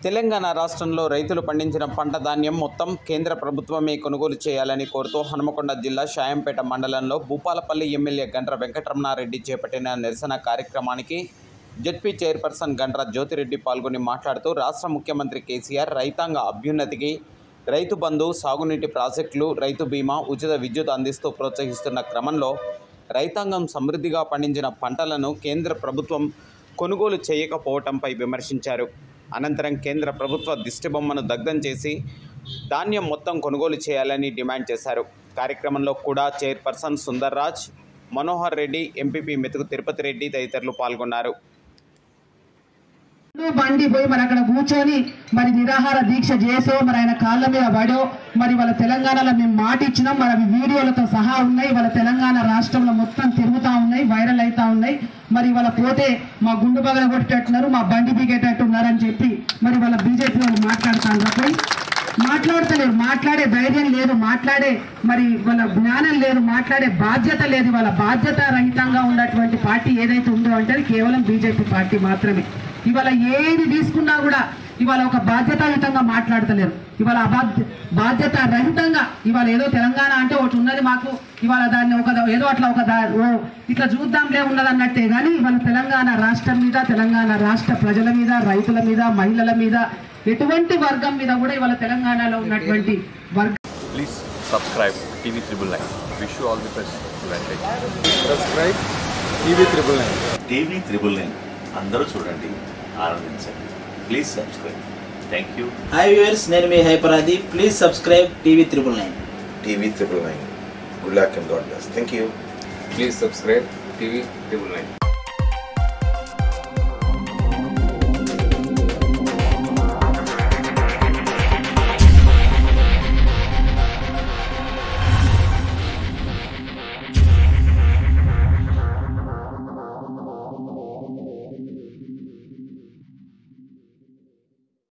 తెలంగాణ రాష్ట్రంలో రైతులు పండించిన పంట ధాన్యం మొత్తం కేంద్ర ప్రభుత్వమే కొనుగోలు చేయాలని కోరుతూ హనుమకొండ జిల్లా షాయంపేట మండలంలో భూపాలపల్లి ఎమ్మెల్యే గండ్ర వెంకటరమణారెడ్డి చేపట్టిన నిరసన కార్యక్రమానికి జడ్పీ చైర్పర్సన్ గండ్ర జ్యోతిరెడ్డి పాల్గొని మాట్లాడుతూ రాష్ట్ర ముఖ్యమంత్రి కేసీఆర్ రైతాంగ అభ్యున్నతికి రైతు బంధు సాగునీటి ప్రాజెక్టులు రైతు బీమా ఉచిత విద్యుత్ అందిస్తూ ప్రోత్సహిస్తున్న క్రమంలో రైతాంగం సమృద్ధిగా పండించిన పంటలను కేంద్ర ప్రభుత్వం కొనుగోలు చేయకపోవటంపై విమర్శించారు అనంతరం కేంద్ర ప్రభుత్వ దిష్టిబొమ్మను దగ్ధం చేసి ధాన్యం మొత్తం కొనుగోలు చేయాలని డిమాండ్ చేశారు కార్యక్రమంలో కూడా చైర్పర్సన్ సుందర్రాజ్ మనోహర్ రెడ్డి ఎంపీపీ మెతుకు తిరుపతి రెడ్డి తదితరులు పాల్గొన్నారు బండి పోయి మరి అక్కడ కూర్చొని మరి నిరాహార దీక్ష చేసో మరి ఆయన కాళ్ళ మీద పడో మరి వాళ్ళ తెలంగాణలో మేము మాట ఇచ్చినాం మరి అవి వీడియోలతో సహా ఉన్నాయి వాళ్ళ తెలంగాణ రాష్ట్రంలో మొత్తం తిరుగుతా ఉన్నాయి వైరల్ అవుతా ఉన్నాయి మరి వాళ్ళ పోతే మా గుండు బగల కొట్టేటట్టున్నారు మా బండి బిగేటట్టున్నారని చెప్పి మరి వాళ్ళ బీజేపీ వాళ్ళు మాట్లాడుతాను పోయి మాట్లాడతలేరు మాట్లాడే ధైర్యం లేదు మాట్లాడే మరి వాళ్ళ జ్ఞానం లేదు మాట్లాడే బాధ్యత లేదు వాళ్ళ బాధ్యత రహితంగా ఉన్నటువంటి పార్టీ ఏదైతే ఉందో అంటే అది కేవలం బీజేపీ పార్టీ మాత్రమే ఇవాళ ఏది తీసుకున్నా కూడా ఇవాళ ఒక బాధ్యతాయుతంగా మాట్లాడతలేరు ఇవాళ అబాధ్య బాధ్యత రహితంగా ఇవాళ ఏదో తెలంగాణ అంటే ఒకటి ఉన్నది మాకు ఇవాళ దాన్ని ఒక ఏదో అట్లా ఒక దా ఓ ఇట్లా చూద్దాంలే ఉన్నది అన్నట్టే కానీ ఇవాళ తెలంగాణ రాష్ట్రం మీద తెలంగాణ రాష్ట్ర ప్రజల మీద రైతుల మీద మహిళల మీద ఎటువంటి వర్గం మీద కూడా ఇవాళ తెలంగాణలో ఉన్నటువంటి వర్గ Please subscribe TV Triple Nine. Wish you all the best. Advantage. Subscribe TV triple nine TV triple nine అందరూ చూడండి ఆనందించండి please subscribe thank you hi viewers నేను మీ హైపరాది please subscribe TV triple nine TV triple nine. Good luck and God bless. Thank you. Please subscribe TV triple nine